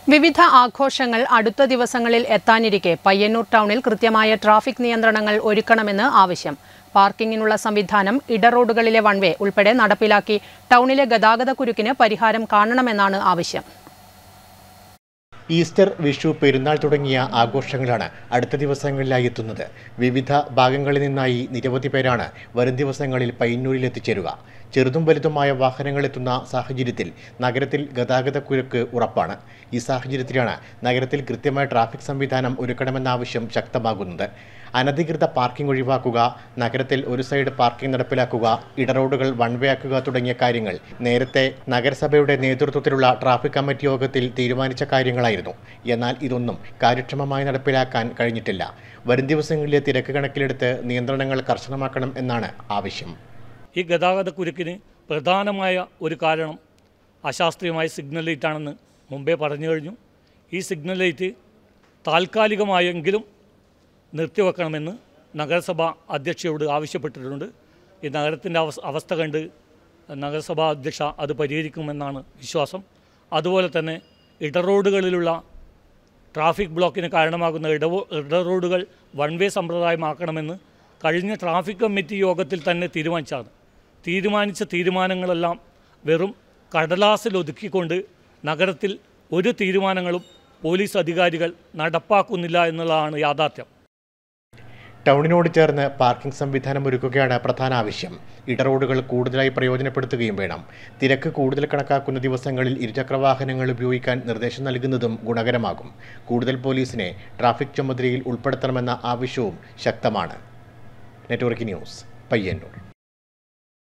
വിവിധ ആഘോഷങ്ങൾ അടുത്ത ദിവസങ്ങളിൽ എത്താനിരിക്കെ പയ്യന്നൂർ ടൗണിൽ കൃത്യമായ ട്രാഫിക് നിയന്ത്രണങ്ങൾ ഒരുക്കണമെന്ന് ആവശ്യം പാർക്കിങ്ങിനുള്ള സംവിധാനം ഇടറോഡുകളിലെ വൺവേ ഉൾപ്പെടെ നടപ്പിലാക്കി ടൗണിലെ ഗതാഗത കുരുക്കിന് പരിഹാരം കാണണമെന്നാണ് ആവശ്യം ഈസ്റ്റർ വിഷു പെരുന്നാൾ തുടങ്ങിയ ആഘോഷങ്ങളാണ് അടുത്ത ദിവസങ്ങളിലായി എത്തുന്നത് വിവിധ ഭാഗങ്ങളിൽ നിന്നായി നിരവധി പേരാണ് വരും ദിവസങ്ങളിൽ പയ്യന്നൂരിൽ എത്തിച്ചേരുക ചെറുതും വലുതുമായ വാഹനങ്ങൾ എത്തുന്ന സാഹചര്യത്തിൽ നഗരത്തിൽ ഗതാഗത കുരുക്ക് ഉറപ്പാണ് ഈ സാഹചര്യത്തിലാണ് നഗരത്തിൽ കൃത്യമായ ട്രാഫിക് സംവിധാനം ഒരുക്കണമെന്ന ആവശ്യം ശക്തമാകുന്നത് അനധികൃത പാർക്കിംഗ് ഒഴിവാക്കുക നഗരത്തിൽ ഒരു സൈഡ് പാർക്കിംഗ് നടപ്പിലാക്കുക ഇടറോഡുകൾ വൺ വേ ആക്കുക തുടങ്ങിയ കാര്യങ്ങൾ നേരത്തെ നഗരസഭയുടെ നേതൃത്വത്തിലുള്ള ട്രാഫിക് കമ്മിറ്റി യോഗത്തിൽ തീരുമാനിച്ച കാര്യങ്ങളായിരുന്നു എന്നാൽ ഇതൊന്നും കാര്യക്ഷമമായി നടപ്പിലാക്കാൻ കഴിഞ്ഞിട്ടില്ല വരും ദിവസങ്ങളിലെ തിരക്ക് കണക്കിലെടുത്ത് നിയന്ത്രണങ്ങൾ കർശനമാക്കണം എന്നാണ് ആവശ്യം ഈ ഗതാഗത കുരുക്കിന് പ്രധാനമായ ഒരു കാരണം അശാസ്ത്രീയമായ സിഗ്നൽ ലൈറ്റാണെന്ന് മുമ്പേ പറഞ്ഞു കഴിഞ്ഞു ഈ സിഗ്നൽ ലൈറ്റ് താൽക്കാലികമായെങ്കിലും നിർത്തിവെക്കണമെന്ന് നഗരസഭ അധ്യക്ഷയോട് ആവശ്യപ്പെട്ടിട്ടുണ്ട് ഈ നഗരത്തിൻ്റെ അവസ്ഥ അവസ്ഥ കണ്ട് നഗരസഭാ അധ്യക്ഷ അത് പരിഹരിക്കുമെന്നാണ് വിശ്വാസം അതുപോലെ തന്നെ ഇടറോഡുകളിലുള്ള ട്രാഫിക് ബ്ലോക്കിന് കാരണമാകുന്ന ഇടവോ ഇടറോഡുകൾ വൺ വേ സമ്പ്രദായമാക്കണമെന്ന് കഴിഞ്ഞ ട്രാഫിക് കമ്മിറ്റി യോഗത്തിൽ തന്നെ തീരുമാനിച്ചതാണ് തീരുമാനിച്ച തീരുമാനങ്ങളെല്ലാം വെറും കടലാസിൽ ഒതുക്കിക്കൊണ്ട് നഗരത്തിൽ ഒരു തീരുമാനങ്ങളും പോലീസ് അധികാരികൾ നടപ്പാക്കുന്നില്ല എന്നുള്ളതാണ് യാഥാർത്ഥ്യം ടൗണിനോട് ചേർന്ന് പാർക്കിംഗ് സംവിധാനം ഒരുക്കുകയാണ് പ്രധാന ആവശ്യം ഇടറോഡുകൾ കൂടുതലായി പ്രയോജനപ്പെടുത്തുകയും വേണം തിരക്ക് കൂടുതൽ കണക്കാക്കുന്ന ദിവസങ്ങളിൽ ഇരുചക്രവാഹനങ്ങൾ ഉപയോഗിക്കാൻ നിർദ്ദേശം നൽകുന്നതും ഗുണകരമാകും കൂടുതൽ പോലീസിനെ ട്രാഫിക് ചുമതലയിൽ ഉൾപ്പെടുത്തണമെന്ന ആവശ്യവും ശക്തമാണ് നെറ്റ്വർക്ക് ന്യൂസ് പയ്യന്നൂർ